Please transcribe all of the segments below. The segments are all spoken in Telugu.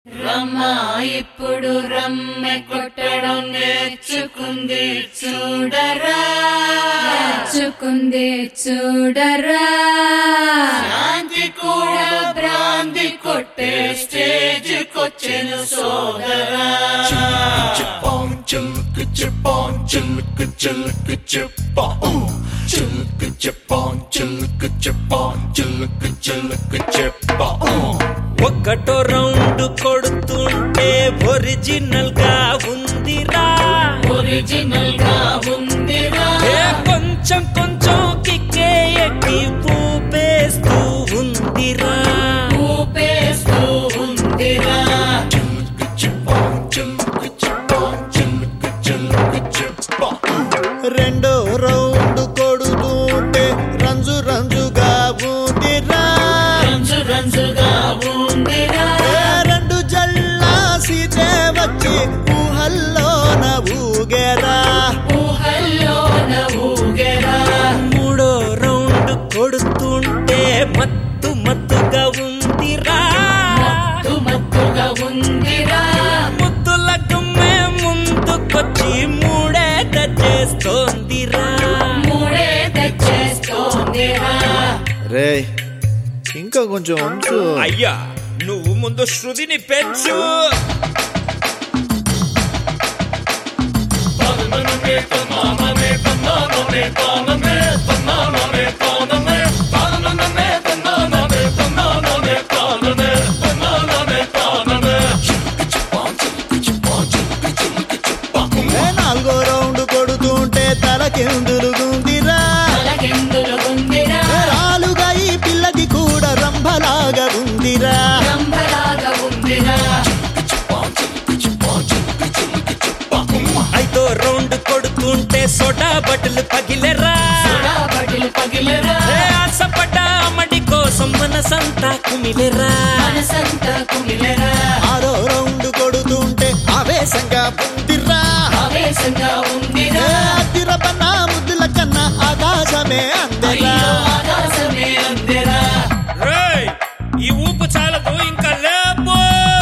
రమ్మా ఇప్పుడు రమ్మె కొట్టడం నేర్చుకుంది చూడరా నేర్చుకుంది చూడరా శాంతి కూడా భ్రాంతి కొట్టే స్టేజ్ కొచ్చెను సోదరా Chipon, chilka chipon, chilka chilka chipon. Chilka chipon, chilka chipon, chilka chilka chipon. ఒక్కటో రౌండ్ కొడుతుంటే ఒరిజినల్ గా ఉందిరా ఒరిజినల్ గా ఉందిరా ఏ కొంచెం కొంచెం కిక్కే ఎక్కి పూపేస్తూ ఉందిరా ఊపేస్తూ ఉందిరా Chilka chipon, chilka chipon, chilka chilka chipon. రెండో రౌండ్ కొడుతుంటే రంజు రంజుగా ఉందిరా రంజు రంజుగా ఉందిరా ఏ రెండు జల్లా సీతే వచ్చి ఊహల్లోన ఊగేరా ఊహల్లోన ఊగెరా మూడో రౌండ్ కొడుతుంటే మత్తు మత్తుగా ఉందిరా మత్తు మత్తుగా ఉందిరా ముద్దుల గుమ్మే ముందుకొచ్చి మూడే చేస్తోందిరా మూడే తెచ్చేస్తోందిరా రే ఇంకా కొంచెం ఉంచు అయ్యా నువ్వు ముందు శృతిని పెంచు ఏ నాలుగో రౌండ్ కొడుతుంటే తలకెందులుగుందిరా తలకెందులు ఉందిరా ఏ రాలుగా ఈ పిల్లది కూడా రంభలాగా ఉందిరా రంభలాగా ఉందిరా ఐదో రౌండ్ కొడుతుంటే సోడా బట్టలు పగిలెరా పగిలి పగిలిరా ఏ ఆశపడ్డ అమ్మడి కోసం మనసంతా కుమిలెరా మనసంతా కుమిలరా ఆరో రౌండ్ కొడుతుంటే ఆవేశంగా ఉందిరా ఆవేశంగా ఏ ఉందిరా అద్దిరపన్న ముద్దుల కన్నా ఆకాశమే అందరా అయ్యో ఆకాశమే అందిరా రేయ్, ఈ ఊపు చాలదు ఇంకా లేపు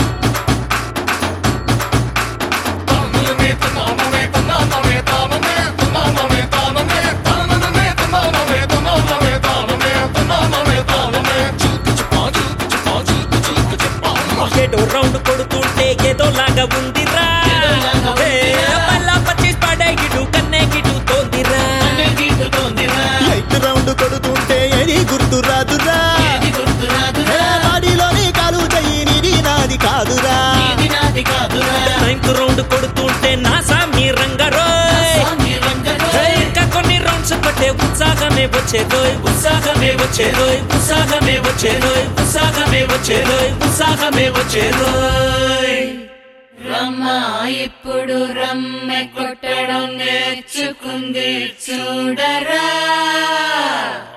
ఏడో రౌండ్ కొడుతుంటే ఏదో లాగా ఉందిరా ఏదోలాగా ఉందిరా. ఏ, మళ్ళా పచ్చిస్ పడే గిడు కన్నే గిడు తోందిరా అన్నే గీటుతోందిరా ఎయిత్ రౌండ్ కొడుతుంటే ఏది గుర్తు రాదురా ఏది గుర్తు ఏ రాదురా వాడిలోని కాలు చెయ్యి నీది నాది కాదురా ఇది నాది కాదురా నైన్త్ రౌండ్ కొడుతుంటే నా సామి రంగరోయ్ స్వామి రంగరో ఏ, ఇంకా కొన్ని రౌండ్స్ పట్టే ఉత్సాహమే వచ్చేదోయ్ ఉత్సాహమే వచ్చేదోయ్ ఉత్సాహమే వచ్చేదోయ్ ఉత్సాహమే వచ్చేదోయ్ ఉత్సాహమే వచ్చేదోయ్ రమ్మా ఇప్పుడు రమ్మె కొట్టడం నేర్చుకుంది చూడరా